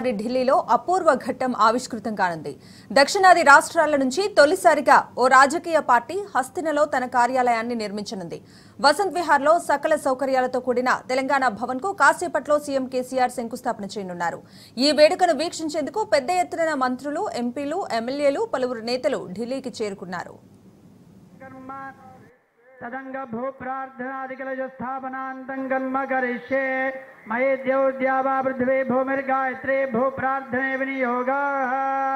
రాత్రి ఢిల్లీలో అపూర్వ ఘట్టం ఆవిష్కృతం కానుంది దక్షిణాది రాష్ట్రాల నుంచి తొలిసారిగా ఓ రాజకీయ పార్టీ హస్తినలో తన కార్యాలయాన్ని నిర్మించనుంది వసంత్ విహార్లో సకల సౌకర్యాలతో కూడిన తెలంగాణ భవన్ కు కాసేపట్లో సీఎం కేసీఆర్ శంకుస్థాపన చేయనున్నారు ఈ వేడుకను వీక్షించేందుకు పెద్ద ఎత్తున మంత్రులు ఎంపీలు ఎమ్మెల్యేలు పలువురు నేతలు ఢిల్లీకి చేరుకున్నారు कर्म तदंग भूप्रार्थनादिकलज स्थापनान्तं कर्म करिष्ये मयि द्यौद्या वा पृथ्वी भूमिर्गायत्री भूप्रार्थने विनियोगाः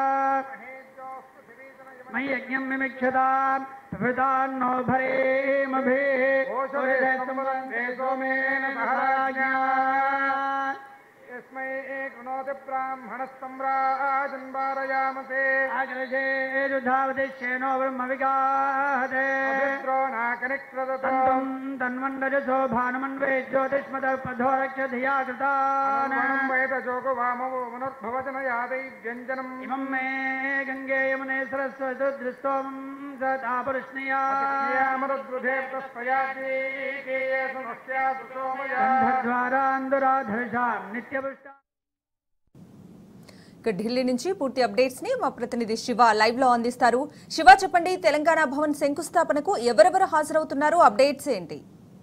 मयि यज्ञं मिमिक्षताम् प्रभृतान्नो भरेमभिः सोमेन महाराज्ञा यस्मै कृणोति ब्राह्मणस्तम्राजन् वारयामसे अग्रजेरुधावतिश्येनो ब्रह्मविगाहते द्रोणाकनिक्रदतो तन्तं तन्मण्डजसो भानुमन्वे ज्योतिष्मदर्पधो रक्षधिया कृतान् वेदजोगो वामवो पुनर्भवजनयादै व्यञ्जनम् इमं मे गङ्गे यमुने सरस्वती दृष्टोमं सदापुरुष्णया यामरुद्रुधे तस्पयातीकेये समस्या सुसोमया गन्धद्वारान्दुराधर्षां नित्यपुष्टा ఇక ఢిల్లీ నుంచి పూర్తి అప్డేట్స్ ని మా ప్రతినిధి శివ లైవ్ లో అందిస్తారు శివ చెప్పండి తెలంగాణ భవన్ శంకుస్థాపనకు ఎవరెవరు హాజరవుతున్నారు అప్డేట్స్ ఏంటి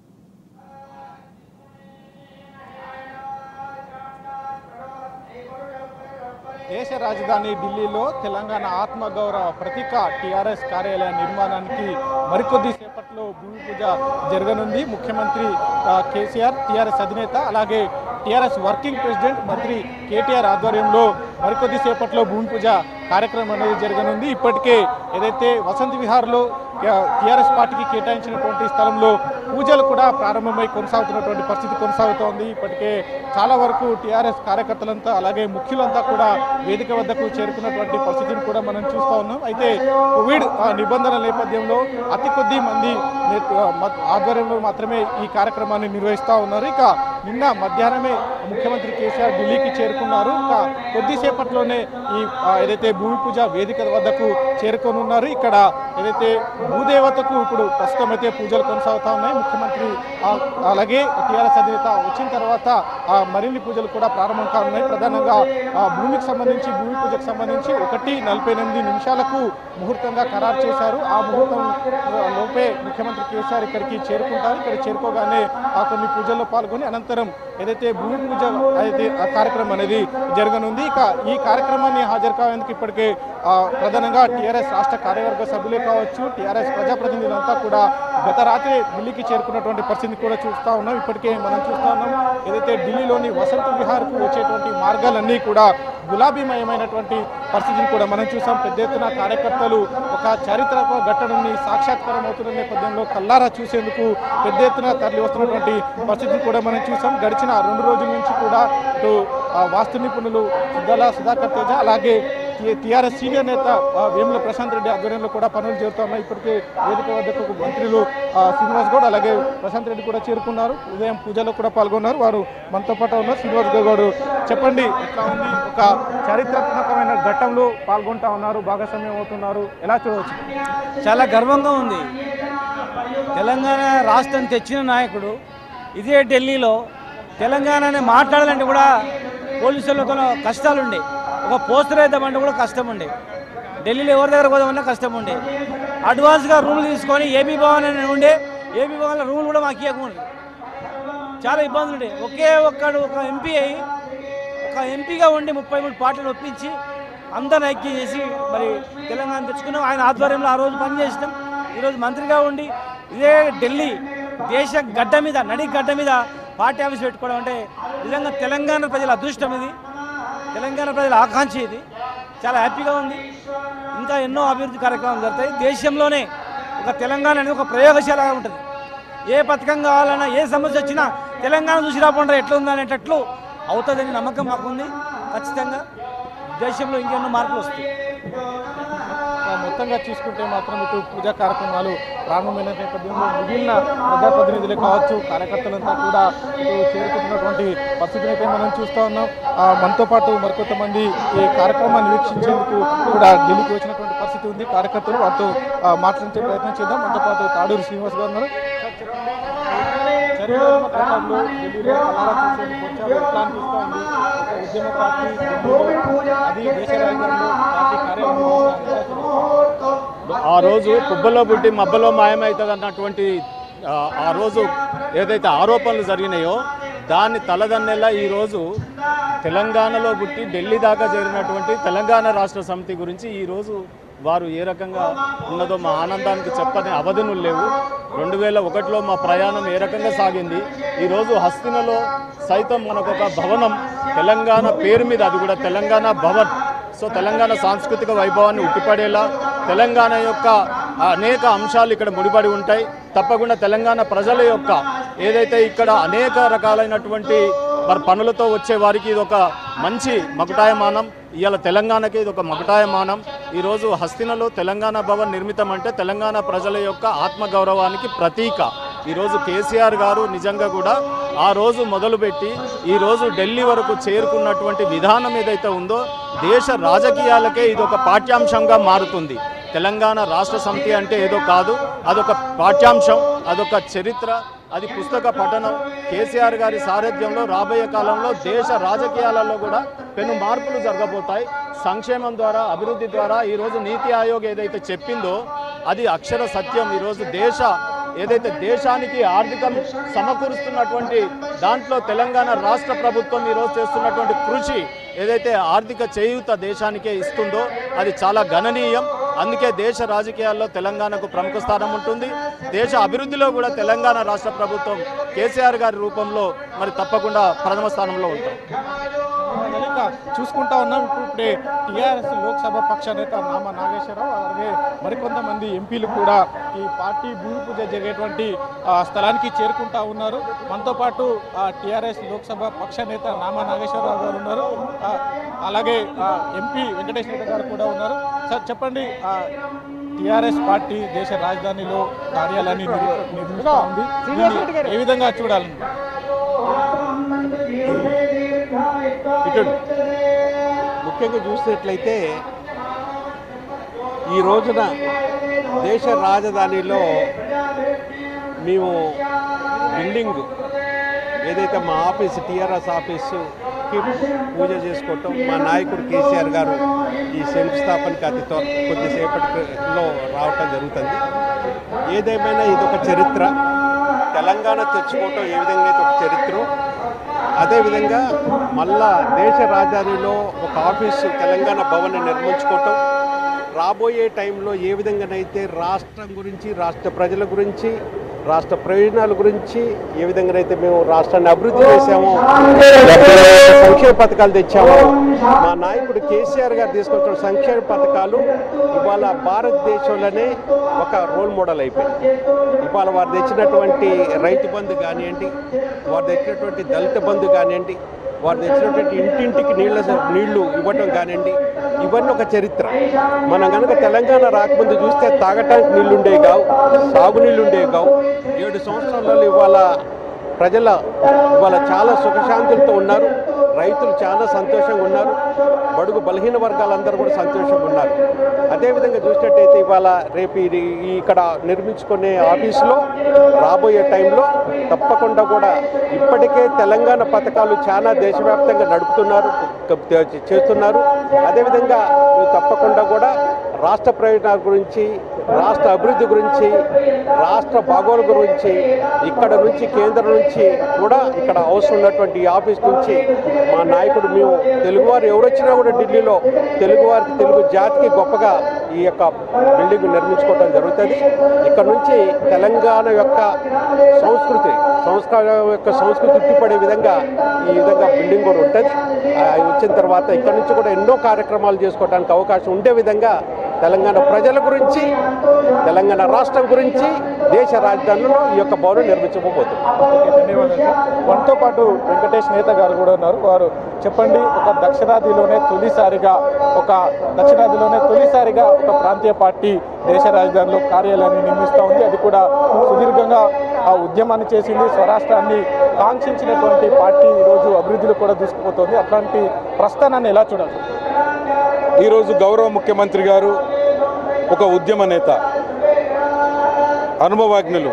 దేశ రాజధాని ఢిల్లీలో తెలంగాణ ఆత్మగౌరవ ప్రతీక టీఆర్ఎస్ కార్యాలయ నిర్మాణానికి మరికొద్ది సేపట్లో భూమి పూజ జరగనుంది ముఖ్యమంత్రి ఆ, కేసీఆర్ టీఆర్ఎస్ అధినేత అలాగే టీఆర్ఎస్ వర్కింగ్ ప్రెసిడెంట్ మంత్రి కేటీఆర్ ఆధ్వర్యంలో మరికొద్ది సేపట్లో భూమి పూజ కార్యక్రమం అనేది జరగనుంది ఇప్పటికే ఏదైతే వసంత విహార్లో టీఆర్ఎస్ పార్టీకి కేటాయించినటువంటి స్థలంలో పూజలు కూడా ప్రారంభమై కొనసాగుతున్నటువంటి పరిస్థితి కొనసాగుతోంది ఇప్పటికే చాలా వరకు టీఆర్ఎస్ కార్యకర్తలంతా అలాగే ముఖ్యులంతా కూడా వేదిక వద్దకు చేరుకున్నటువంటి పరిస్థితిని కూడా మనం చూస్తా ఉన్నాం అయితే కోవిడ్ ఆ, నిబంధనల నేపథ్యంలో అతి కొద్ది మంది నేత- మ- ఆధ్వర్యంలో మాత్రమే ఈ కార్యక్రమాన్ని నిర్వహిస్తూ ఉన్నారు ఇక నిన్న మధ్యాహ్నమే ముఖ్యమంత్రి కేసీఆర్ ఢిల్లీకి చేరుకున్నారు ఇక కొద్దిసేపట్లోనే ఈ ఆ, ఏదైతే భూమి పూజ వేదిక వద్దకు చేరుకోనున్నారు ఇక్కడ ఏదైతే భూదేవతకు ఇప్పుడు ప్రస్తుతం అయితే పూజలు కొనసాగుతా ఉన్నాయి ముఖ్యమంత్రి ఆ, అలాగే టీఆర్ఎస్ అధినేత వచ్చిన తర్వాత ఆ, మరిన్ని పూజలు కూడా ప్రారంభం కానున్నాయి ప్రధానంగా ఆ, భూమికి సంబంధించి భూమి పూజకు సంబంధించి ఒకటి నలభై ఎనిమిది నిమిషాలకు ముహూర్తంగా ఖరారు చేశారు ఆ ముహూర్తం ఆ, లోపే ముఖ్యమంత్రి కేసీఆర్ ఇక్కడికి చేరుకుంటారు ఇక్కడ చేరుకోగానే ఆ కొన్ని పూజల్లో పాల్గొని అనంతరం ఏదైతే భూమి పూజ అయితే ఆ కార్యక్రమం అనేది జరగనుంది ఇక ఈ కార్యక్రమాన్ని హాజరు కావేందుకు ఇప్పటికే ఆ, ప్రధానంగా టీఆర్ఎస్ రాష్ట్ర కార్యవర్గ సభ్యులే కావచ్చు టీఆర్ఎస్ ప్రజాప్రతినిధులంతా కూడా గత రాత్రి ఢిల్లీకి చేరుకున్నటువంటి పరిస్థితిని కూడా చూస్తూ ఉన్నాం ఇప్పటికే మనం చూస్తూ ఉన్నాం ఏదైతే ఢిల్లీలోని వసంత విహార్కు వచ్చేటువంటి మార్గాలన్నీ కూడా గులాబీమయమైనటువంటి పరిస్థితిని కూడా మనం చూసాం పెద్ద ఎత్తున కార్యకర్తలు ఒక చారిత్రక ఘట్టనని సాక్షాత్కారం అవుతున్న నేపథ్యంలో కల్లారా చూసేందుకు పెద్ద ఎత్తున తరలి వస్తున్నటువంటి పరిస్థితిని కూడా మనం చూసాం గడిచిన రెండు రోజుల నుంచి కూడా ఇటు ఆ, వాస్తు నిపుణులు సుద్దల సుధాకర్ తేజ అలాగే టీఆర్ఎస్ సీనియర్ నేత ఆ, వేముల ప్రశాంత్ రెడ్డి ఆధ్వర్యంలో కూడా పనులు జరుగుతున్నాయి ఇప్పటికే వేదిక వద్దకు మంత్రులు ఆ, శ్రీనివాస్ గౌడ్ అలాగే ప్రశాంత్ రెడ్డి కూడా చేరుకున్నారు ఉదయం పూజలో కూడా పాల్గొన్నారు వారు మనతో పాటు ఉన్నారు శ్రీనివాస్ గౌడ్ చెప్పండి ఎట్లా ఉంది ఒక చారిత్రాత్మకమైన ఘట్టంలో పాల్గొంటా ఉన్నారు భాగస్వామ్యం అవుతున్నారు ఎలా చూడవచ్చు చాలా గర్వంగా ఉంది తెలంగాణ రాష్ట్రం తెచ్చిన నాయకుడు ఇదే ఢిల్లీలో తెలంగాణని మాట్లాడాలంటే కూడా పోలీసులతో కష్టాలు ఉండే ఒక పోస్టర్ వేద్దామంటే కూడా కష్టం ఉండే ఢిల్లీలో ఎవరి దగ్గర పోదామన్నా కష్టం ఉండే అడ్వాన్స్గా రూములు తీసుకొని ఏపీ భవన్ అని ఉండే ఏపీ భవన్లో రూములు కూడా మాకు ఇవ్వకుండా చాలా ఇబ్బందులు ఉండే ఒకే ఒక్కడు ఒక ఎంపీ అయి ఒక ఎంపీగా ఉండి ముప్పై మూడు పార్టీలు ఒప్పించి అందరిని ఐక్యం చేసి మరి తెలంగాణ తెచ్చుకున్నాం ఆయన ఆధ్వర్యంలో ఆ రోజు పనిచేసినాం ఈరోజు మంత్రిగా ఉండి ఇదే ఢిల్లీ దేశ గడ్డ మీద నడి గడ్డ మీద పార్టీ ఆఫీస్ పెట్టుకోవడం అంటే నిజంగా తెలంగాణ ప్రజల అదృష్టం ఇది తెలంగాణ ప్రజల ఆకాంక్ష ఇది చాలా హ్యాపీగా ఉంది ఇంకా ఎన్నో అభివృద్ధి కార్యక్రమాలు జరుగుతాయి దేశంలోనే ఒక తెలంగాణ అనేది ఒక ప్రయోగశాలగా ఉంటుంది ఏ పథకం కావాలన్నా ఏ సమస్య వచ్చినా తెలంగాణ చూసి రాకుండా ఎట్లా ఉందా అనేటట్లు అవుతుందని నమ్మకం మాకుంది ఖచ్చితంగా దేశంలో ఇంకెన్నో మార్పులు వస్తాయి ఆ, మొత్తంగా చూసుకుంటే మాత్రం ఇటు పూజా కార్యక్రమాలు ప్రారంభమైన నేపథ్యంలో మిగిలిన ప్రజాప్రతినిధులే కావచ్చు కార్యకర్తలంతా కూడా ఇటు చేరుకుంటున్నటువంటి పరిస్థితిని అయితే మనం చూస్తూ ఉన్నాం ఆ, మనతో పాటు మరికొంతమంది ఈ కార్యక్రమాన్ని వీక్షించేందుకు కూడా ఢిల్లీకి వచ్చినటువంటి పరిస్థితి ఉంది కార్యకర్తలు వారితో ఆ, మాట్లాడించే ప్రయత్నం చేద్దాం మనతో పాటు తాడూరు శ్రీనివాస్ గారు ఉన్నారు సార్, చెప్పండి. చరిత్రాత్మక ఘట్టంలో ఢిల్లీలో కల్లారా చూసేందుకు వచ్చారు. ఎట్లా అనిపిస్తోంది? ఒక ఉద్యమ పార్టీ ఢిల్లీలో, అది దేశ రాజధానిలో పార్టీ కార్యాలయం నిర్వహిస్తున్నారు. ఆ రోజు పుబ్బలో పుట్టి మబ్బలో మాయమవుతుంది అన్నటువంటి ఆ, ఆ రోజు ఏదైతే ఆరోపణలు జరిగినాయో దాన్ని తలదన్నేలా ఈరోజు తెలంగాణలో పుట్టి ఢిల్లీ దాకా చేరినటువంటి తెలంగాణ రాష్ట్ర సమితి గురించి ఈరోజు వారు ఏ రకంగా ఉన్నదో మా ఆనందానికి చెప్పని అవధునులు లేవు రెండు వేల ఒకటిలో మా ప్రయాణం ఏ రకంగా సాగింది ఈరోజు హస్తినలో సైతం మనకు ఒక భవనం తెలంగాణ పేరు మీద అది కూడా తెలంగాణ భవన్ సో తెలంగాణ సాంస్కృతిక వైభవాన్ని ఉట్టిపడేలా తెలంగాణ యొక్క అనేక అంశాలు ఇక్కడ ముడిపడి ఉంటాయి తప్పకుండా తెలంగాణ ప్రజల యొక్క ఏదైతే ఇక్కడ అనేక రకాలైనటువంటి మరి పనులతో వచ్చే వారికి ఇది ఒక మంచి మకుటాయమానం ఇవాళ తెలంగాణకి ఇది ఒక మకుటాయమానం ఈరోజు హస్తినలో తెలంగాణ భవన్ నిర్మితం అంటే తెలంగాణ ప్రజల యొక్క ఆత్మగౌరవానికి ప్రతీక ఈరోజు కేసీఆర్ గారు నిజంగా కూడా ఆ రోజు మొదలుపెట్టి ఈరోజు ఢిల్లీ వరకు చేరుకున్నటువంటి విధానం ఏదైతే ఉందో దేశ రాజకీయాలకే ఇది ఒక పాఠ్యాంశంగా మారుతుంది తెలంగాణ రాష్ట్ర సమితి అంటే ఏదో కాదు అదొక పాఠ్యాంశం అదొక చరిత్ర అది పుస్తక పఠనం కేసీఆర్ గారి సారథ్యంలో రాబోయే కాలంలో దేశ రాజకీయాలలో కూడా పెను మార్పులు జరగబోతాయి సంక్షేమం ద్వారా అభివృద్ధి ద్వారా ఈరోజు నీతి ఆయోగ్ ఏదైతే చెప్పిందో అది అక్షర సత్యం ఈరోజు దేశ ఏదైతే దేశానికి ఆర్థికం సమకూరుస్తున్నటువంటి దాంట్లో తెలంగాణ రాష్ట్ర ప్రభుత్వం ఈరోజు చేస్తున్నటువంటి కృషి ఏదైతే ఆర్థిక చేయూత దేశానికే ఇస్తుందో అది చాలా గణనీయం అందుకే దేశ రాజకీయాల్లో తెలంగాణకు ప్రముఖ స్థానం ఉంటుంది దేశ అభివృద్ధిలో కూడా తెలంగాణ రాష్ట్ర ప్రభుత్వం కేసీఆర్ గారి రూపంలో మరి తప్పకుండా ప్రథమ స్థానంలో ఉంటాం ఇంకా చూసుకుంటా ఉన్నాం ఇప్పుడు ఇప్పుడే టీఆర్ఎస్ లోక్సభ పక్ష నేత నామ నాగేశ్వరరావు అలాగే మరికొంతమంది ఎంపీలు కూడా ఈ పార్టీ భూమి పూజ జరిగేటువంటి ఆ, స్థలానికి చేరుకుంటా ఉన్నారు మనతో పాటు టీఆర్ఎస్ లోక్సభ పక్ష నేత నామ నాగేశ్వరరావు గారు ఉన్నారు ఆ, అలాగే ఆ, ఎంపీ వెంకటేష్ రెడ్డి గారు కూడా ఉన్నారు సార్ చెప్పండి టీఆర్ఎస్ పార్టీ దేశ రాజధానిలో కార్యాలయాన్ని నిర్మి- నిర్మిస్తూ ఉంది దీన్ని ఏ విధంగా చూడాలి ఇక్కడ ముఖ్యంగా చూసినట్లయితే ఈ రోజున దేశ రాజధానిలో మేము బిల్డింగ్ ఏదైతే మా ఆఫీస్ టీఆర్ఎస్ ఆఫీసుకి పూజ చేసుకోవటం మా నాయకుడు కేసీఆర్ గారు ఈ శంకుస్థాపనకి అతి త్వర కొద్దిసేపటిలో రావటం జరుగుతుంది ఏదేమైనా ఇది ఒక చరిత్ర తెలంగాణ తెచ్చుకోవటం ఏ విధంగా అయితే ఒక చరిత్ర అదేవిధంగా మళ్ళా దేశ రాజధానిలో ఒక ఆఫీసు తెలంగాణ భవన్ నిర్మించుకోవటం రాబోయే టైంలో ఏ విధంగానైతే రాష్ట్రం గురించి రాష్ట్ర ప్రజల గురించి రాష్ట్ర ప్రయోజనాల గురించి ఏ విధంగానైతే మేము రాష్ట్రాన్ని అభివృద్ధి చేశామో సంక్షేమ పథకాలు తెచ్చామో మా నాయకుడు కేసీఆర్ గారు తీసుకొచ్చిన సంక్షేమ పథకాలు ఇవాళ భారతదేశంలోనే ఒక రోల్ మోడల్ అయిపోయింది ఇవాళ వారు తెచ్చినటువంటి రైతు బంధు కానివ్వండి వారు తెచ్చినటువంటి దళిత బంధు కానివ్వండి వారు తెచ్చినటువంటి ఇంటింటికి నీళ్ళ నీళ్లు ఇవ్వటం కానివ్వండి ఇవన్నీ ఒక చరిత్ర మనం కనుక తెలంగాణ రాకముందు చూస్తే తాగటానికి నీళ్లు ఉండేవి కావు సాగునీళ్ళు ఉండేవి కావు ఏడు సంవత్సరాలలో ఇవాళ ప్రజల ఇవాళ చాలా సుఖశాంతులతో ఉన్నారు రైతులు చాలా సంతోషంగా ఉన్నారు బడుగు బలహీన వర్గాలందరూ కూడా సంతోషంగా ఉన్నారు అదేవిధంగా చూసినట్టయితే ఇవాళ రేపు ఇది ఈ ఇక్కడ నిర్మించుకునే ఆఫీసులో రాబోయే టైంలో తప్పకుండా కూడా ఇప్పటికే తెలంగాణ పథకాలు చాలా దేశవ్యాప్తంగా నడుపుతున్నారు క- చేస్తున్నారు అదేవిధంగా మీరు తప్పకుండా కూడా రాష్ట్ర ప్రయోజనాల గురించి రాష్ట్ర అభివృద్ధి గురించి రాష్ట్ర బాగోలు గురించి ఇక్కడ నుంచి కేంద్రం నుంచి కూడా ఇక్కడ అవసరం ఉన్నటువంటి ఈ ఆఫీస్ నుంచి మా నాయకుడు మేము తెలుగువారు ఎవరొచ్చినా కూడా ఢిల్లీలో తెలుగువారికి తెలుగు జాతికి గొప్పగా ఈ యొక్క బిల్డింగ్ నిర్మించుకోవడం జరుగుతుంది ఇక్కడ నుంచి తెలంగాణ యొక్క సంస్కృతి సంస్కారం యొక్క సంస్కృతి ఉట్టిపడే విధంగా ఈ విధంగా బిల్డింగ్ కూడా ఉంటుంది ఆ, వచ్చిన తర్వాత ఇక్కడ నుంచి కూడా ఎన్నో కార్యక్రమాలు చేసుకోవడానికి అవకాశం ఉండే విధంగా తెలంగాణ ప్రజల గురించి తెలంగాణ రాష్ట్రం గురించి దేశ రాజధానిలో ఈ యొక్క భవనం నిర్మించబోతుంది ఓకే, ధన్యవాదాలు సార్ మనతో పాటు వెంకటేష్ నేత గారు కూడా ఉన్నారు వారు చెప్పండి ఒక దక్షిణాదిలోనే తొలిసారిగా ఒక దక్షిణాదిలోనే తొలిసారిగా ఒక ప్రాంతీయ పార్టీ దేశ రాజధానిలో కార్యాలయాన్ని నిర్మిస్తూ ఉంది అది కూడా సుదీర్ఘంగా ఆ ఉద్యమాన్ని చేసింది స్వరాష్ట్రాన్ని కాంక్షించినటువంటి పార్టీ ఈరోజు అభివృద్ధిలో కూడా దూసుకుపోతుంది అట్లాంటి ప్రస్థానాన్ని ఎలా చూడాలి ఈరోజు గౌరవ ముఖ్యమంత్రి గారు ఒక ఉద్యమ నేత అనుభవజ్ఞులు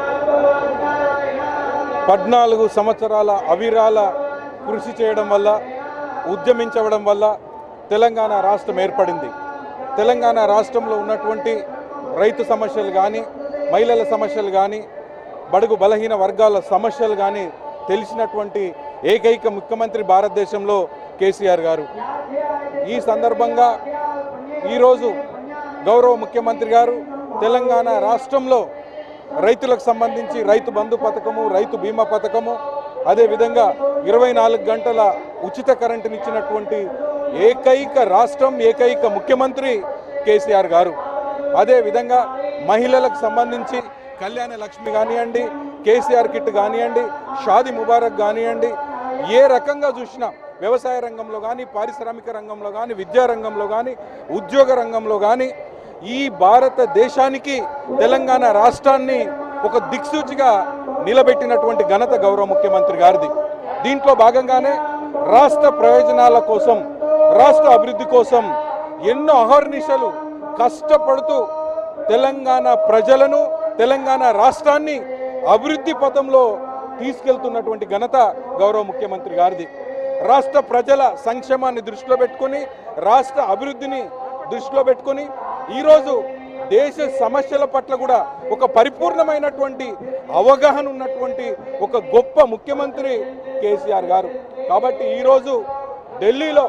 పద్నాలుగు సంవత్సరాల అవిరాల కృషి చేయడం వల్ల ఉద్యమించడం వల్ల తెలంగాణ రాష్ట్రం ఏర్పడింది తెలంగాణ రాష్ట్రంలో ఉన్నటువంటి రైతు సమస్యలు కానీ మహిళల సమస్యలు కానీ బడుగు బలహీన వర్గాల సమస్యలు కానీ తెలిసినటువంటి ఏకైక ముఖ్యమంత్రి భారతదేశంలో కేసీఆర్ గారు ఈ సందర్భంగా ఈరోజు గౌరవ ముఖ్యమంత్రి గారు తెలంగాణ రాష్ట్రంలో రైతులకు సంబంధించి రైతు బంధు పథకము రైతు బీమా పథకము అదేవిధంగా ఇరవై నాలుగు గంటల ఉచిత కరెంటునిచ్చినటువంటి ఏకైక రాష్ట్రం ఏకైక ముఖ్యమంత్రి కేసీఆర్ గారు అదేవిధంగా మహిళలకు సంబంధించి కళ్యాణ లక్ష్మి కానివ్వండి కేసీఆర్ కిట్ కానివ్వండి షాది ముబారక్ కానివ్వండి ఏ రకంగా చూసినా వ్యవసాయ రంగంలో కానీ పారిశ్రామిక రంగంలో కానీ విద్యా రంగంలో కానీ ఉద్యోగ రంగంలో కానీ ఈ భారతదేశానికి తెలంగాణ రాష్ట్రాన్ని ఒక దిక్సూచిగా నిలబెట్టినటువంటి ఘనత గౌరవ ముఖ్యమంత్రి గారిది దీంట్లో భాగంగానే రాష్ట్ర ప్రయోజనాల కోసం రాష్ట్ర అభివృద్ధి కోసం ఎన్నో అహర్నిశలు కష్టపడుతూ తెలంగాణ ప్రజలను తెలంగాణ రాష్ట్రాన్ని అభివృద్ధి పథంలో తీసుకెళ్తున్నటువంటి ఘనత గౌరవ ముఖ్యమంత్రి గారిది రాష్ట్ర ప్రజల సంక్షేమాన్ని దృష్టిలో పెట్టుకొని రాష్ట్ర అభివృద్ధిని దృష్టిలో పెట్టుకొని ఈరోజు దేశ సమస్యల పట్ల కూడా ఒక పరిపూర్ణమైనటువంటి అవగాహన ఉన్నటువంటి ఒక గొప్ప ముఖ్యమంత్రి కేసీఆర్ గారు కాబట్టి ఈరోజు ఢిల్లీలో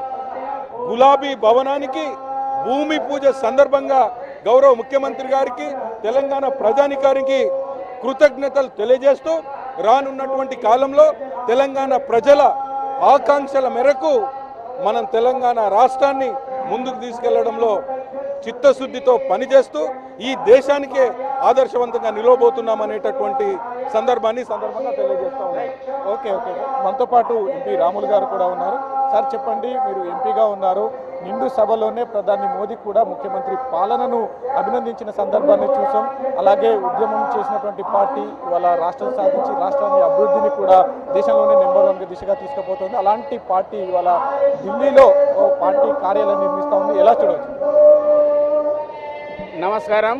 గులాబీ భవనానికి భూమి పూజ సందర్భంగా గౌరవ ముఖ్యమంత్రి గారికి తెలంగాణ ప్రజానికారికి కృతజ్ఞతలు తెలియజేస్తూ రానున్నటువంటి కాలంలో తెలంగాణ ప్రజల ఆకాంక్షల మేరకు మనం తెలంగాణ రాష్ట్రాన్ని ముందుకు తీసుకెళ్లడంలో చిత్తశుద్ధితో పనిచేస్తూ ఈ దేశానికే ఆదర్శవంతంగా నిలవబోతున్నాం అనేటటువంటి సందర్భాన్ని ఈ సందర్భంగా తెలియజేస్తా ఉన్నాం ఓకే ఓకే మనతో పాటు ఎంపీ రాములు గారు కూడా ఉన్నారు సార్ చెప్పండి మీరు ఎంపీగా ఉన్నారు నిండు సభలోనే ప్రధాని మోదీ కూడా ముఖ్యమంత్రి పాలనను అభినందించిన సందర్భాన్ని చూసాం అలాగే ఉద్యమం చేసినటువంటి పార్టీ ఇవాళ రాష్ట్రం సాధించి రాష్ట్రాన్ని అభివృద్ధిని కూడా దేశంలోనే నెంబర్ వన్ దిశగా తీసుకుపోతుంది అలాంటి పార్టీ ఇవాళ ఢిల్లీలో ఓ పార్టీ కార్యాలయం నిర్మిస్తా ఉంది ఎలా చూడవచ్చు నమస్కారం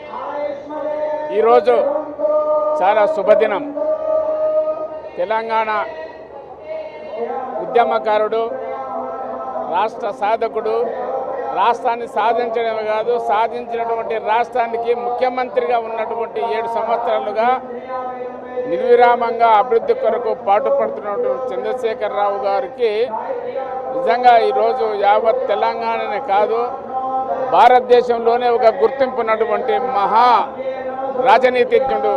ఈరోజు చాలా శుభదినం తెలంగాణ ఉద్యమకారుడు రాష్ట్ర సాధకుడు రాష్ట్రాన్ని సాధించడమే కాదు సాధించినటువంటి రాష్ట్రానికి ముఖ్యమంత్రిగా ఉన్నటువంటి ఏడు సంవత్సరాలుగా నిర్విరామంగా అభివృద్ధి కొరకు పాటుపడుతున్నటువంటి చంద్రశేఖరరావు గారికి నిజంగా ఈరోజు యావత్ తెలంగాణనే కాదు భారతదేశంలోనే ఒక గుర్తింపు ఉన్నటువంటి మహా రాజనీతిజ్ఞుడు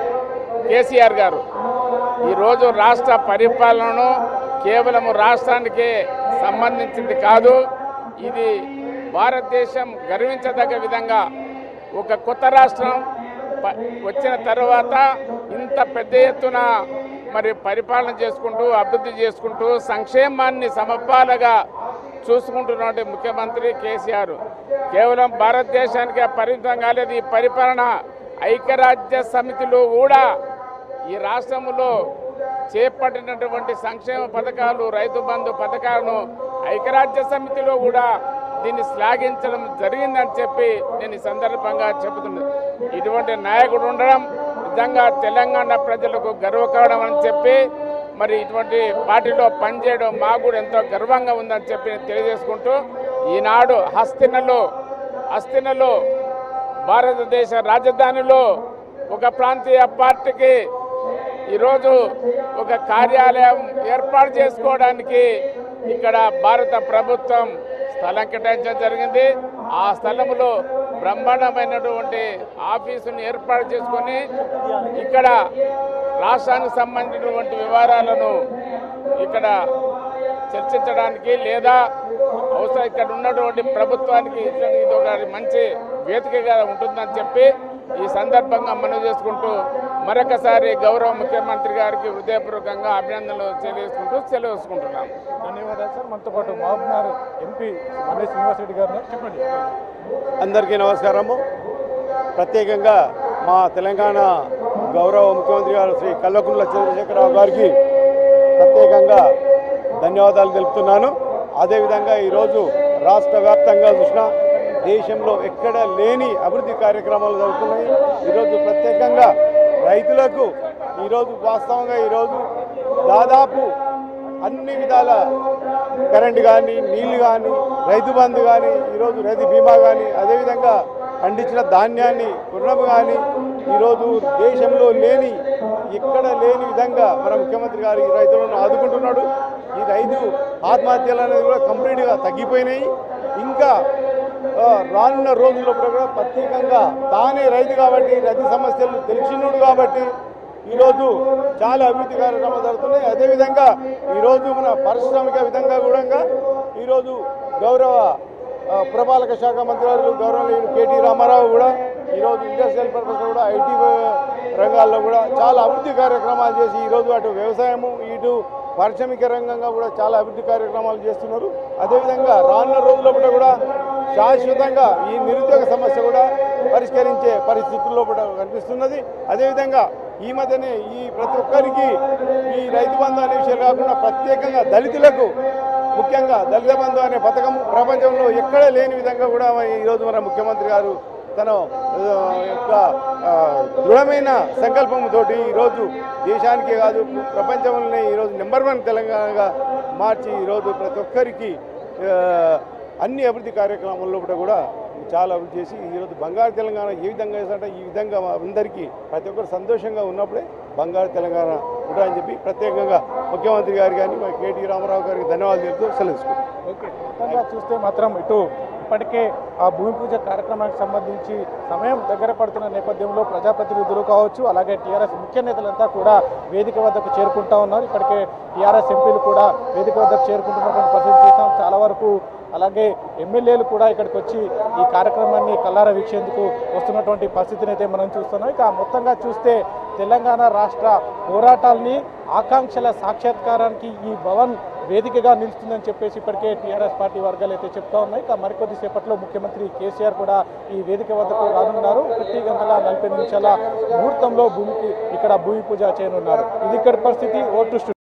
కేసీఆర్ గారు ఈరోజు రాష్ట్ర పరిపాలనను కేవలం రాష్ట్రానికే సంబంధించింది కాదు ఇది భారతదేశం గర్వించదగ్గ విధంగా ఒక కొత్త రాష్ట్రం ప- వచ్చిన తర్వాత ఇంత పెద్ద ఎత్తున మరి పరిపాలన చేసుకుంటూ అభివృద్ధి చేసుకుంటూ సంక్షేమాన్ని సమపాలగా చూసుకుంటున్నటువంటి ముఖ్యమంత్రి కేసీఆర్ కేవలం భారతదేశానికి పరిమితం కాలేదు ఈ పరిపాలన ఐక్యరాజ్య సమితిలో కూడా ఈ రాష్ట్రంలో చేపట్టినటువంటి సంక్షేమ పథకాలు రైతు బంధు పథకాలను ఐక్యరాజ్య సమితిలో కూడా దీన్ని శ్లాఘించడం జరిగిందని చెప్పి నేను ఈ సందర్భంగా చెబుతున్నాను ఇటువంటి నాయకుడు ఉండడం నిజంగా తెలంగాణ ప్రజలకు గర్వకారణం అని చెప్పి మరి ఇటువంటి పార్టీలో పనిచేయడం మాకు కూడా ఎంతో గర్వంగా ఉందని చెప్పి నేను తెలియజేసుకుంటూ ఈనాడు హస్తినలో హస్తినలో భారతదేశ రాజధానిలో ఒక ప్రాంతీయ పార్టీకి ఈరోజు ఒక కార్యాలయం ఏర్పాటు చేసుకోవడానికి ఇక్కడ భారత ప్రభుత్వం స్థలం కేటాయించడం జరిగింది ఆ స్థలంలో బ్రహ్మాండమైనటువంటి ఆఫీసును ఏర్పాటు చేసుకొని ఇక్కడ రాష్ట్రానికి సంబంధించినటువంటి వివరాలను ఇక్కడ చర్చించడానికి లేదా అవసరం ఇక్కడ ఉన్నటువంటి ప్రభుత్వానికి ఇది ఒక మంచి వేదికగా ఉంటుందని చెప్పి ఈ సందర్భంగా మనవి చేసుకుంటూ మరొకసారి గౌరవ ముఖ్యమంత్రి గారికి హృదయపూర్వకంగా అభినందనలు తెలియజేసుకుంటూ సెలవుసుకుంటున్నాను ధన్యవాదాలు సార్ మనతో పాటు మహబూబ్నగర్ ఎంపీ మల్లేష్ శ్రీనివాసరెడ్డి గారు ఉన్నారు. చెప్పండి అందరికీ నమస్కారము ప్రత్యేకంగా మా తెలంగాణ గౌరవ ముఖ్యమంత్రి గారు శ్రీ కల్వకుంట్ల చంద్రశేఖరరావు గారికి ప్రత్యేకంగా ధన్యవాదాలు తెలుపుతున్నాను అదేవిధంగా ఈరోజు రాష్ట్ర వ్యాప్తంగా చూసిన దేశంలో ఎక్కడ లేని అభివృద్ధి కార్యక్రమాలు జరుగుతున్నాయి ఈరోజు ప్రత్యేకంగా రైతులకు ఈరోజు వాస్తవంగా ఈరోజు దాదాపు అన్ని విధాల కరెంటు కానీ నీళ్లు కానీ రైతు బంధు కానీ ఈరోజు రైతు బీమా కానీ అదేవిధంగా పండించిన ధాన్యాన్ని రుణం కానీ ఈరోజు దేశంలో లేని ఎక్కడ లేని విధంగా మన ముఖ్యమంత్రి గారు ఈ రైతులను ఆదుకుంటున్నాడు ఈ రైతు ఆత్మహత్యలు అనేది కూడా కంప్లీట్గా తగ్గిపోయినాయి ఇంకా ఆ, రానున్న రోజుల్లో కూడా ప్రత్యేకంగా తానే రైతు కాబట్టి రైతు సమస్యలు తెలిసినోడు కాబట్టి ఈరోజు చాలా అభివృద్ధి కార్యక్రమాలు జరుగుతున్నాయి అదేవిధంగా ఈరోజు మన పారిశ్రామిక విధంగా కూడా ఈరోజు గౌరవ ఆ, పురపాలక శాఖ మంత్రి గౌరవనీయులు కేటీ రామారావు కూడా ఈరోజు ఇండస్ట్రియల్ పర్పస్ కూడా ఐటీ రంగాల్లో కూడా చాలా అభివృద్ధి కార్యక్రమాలు చేసి ఈరోజు అటు వ్యవసాయము ఇటు పారిశ్రామిక రంగంగా కూడా చాలా అభివృద్ధి కార్యక్రమాలు చేస్తున్నారు అదేవిధంగా రానున్న రోజుల్లో కూడా శాశ్వతంగా ఈ నిరుద్యోగ సమస్య కూడా పరిష్కరించే పరిస్థితుల్లో కూడా కనిపిస్తున్నది అదేవిధంగా ఈ మధ్యనే ఈ ప్రతి ఒక్కరికి ఈ రైతు బంధు అనే విషయం కాకుండా ప్రత్యేకంగా దళితులకు ముఖ్యంగా దళిత బంధు అనే పథకం ప్రపంచంలో ఎక్కడ లేని విధంగా కూడా ఈరోజు మన ముఖ్యమంత్రి గారు తన ఆ, యొక్క ఆ, దృఢమైన సంకల్పంతో ఈరోజు దేశానికే కాదు ప్రపంచంలోనే ఈరోజు నెంబర్ వన్ తెలంగాణగా మార్చి ఈరోజు ప్రతి ఒక్కరికి ఆ, అన్ని అభివృద్ధి కార్యక్రమాల్లో కూడా కూడా చాలా అభివృద్ధి చేసి ఈరోజు బంగారు తెలంగాణ ఏ విధంగా చేస్తారంటే ఈ విధంగా అందరికీ ప్రతి ఒక్కరు సంతోషంగా ఉన్నప్పుడే బంగారు తెలంగాణ ఉంటాయని చెప్పి ప్రత్యేకంగా ముఖ్యమంత్రి గారు కానీ మా కేటీ రామారావు గారికి ధన్యవాదాలు తెలుపుతూ సెలవు ఓకే మొత్తంగా చూస్తే మాత్రం ఇటు ఇప్పటికే ఆ భూమి పూజ కార్యక్రమానికి సంబంధించి సమయం దగ్గర పడుతున్న నేపథ్యంలో ప్రజాప్రతినిధులు కావచ్చు అలాగే టీఆర్ఎస్ ముఖ్య నేతలంతా కూడా వేదిక వద్దకు చేరుకుంటా ఉన్నారు ఇప్పటికే టీఆర్ఎస్ ఎంపీలు కూడా వేదిక వద్దకు చేరుకుంటున్నటువంటి పరిస్థితి చూసాం చాలా వరకు అలాగే ఎమ్మెల్యేలు కూడా ఇక్కడికి వచ్చి ఈ కార్యక్రమాన్ని కల్లారా వీక్షేందుకు వస్తున్నటువంటి పరిస్థితిని అయితే మనం చూస్తున్నాం ఇక మొత్తంగా చూస్తే తెలంగాణ రాష్ట్ర పోరాటాల్ని ఆకాంక్షల సాక్షాత్కారానికి ఈ భవన్ వేదికగా నిలుస్తుందని చెప్పేసి ఇప్పటికే టీఆర్ఎస్ పార్టీ వర్గాలు అయితే చెప్తా ఉన్నాయి ఇక మరికొద్ది సేపట్లో ముఖ్యమంత్రి కేసీఆర్ కూడా ఈ వేదిక వద్దకు రానున్నారు ఒకటి గంటల నలభై నిమిషాల ముహూర్తంలో భూమికి ఇక్కడ భూమి పూజ చేయనున్నారు ఇది ఇక్కడ పరిస్థితి ఓటు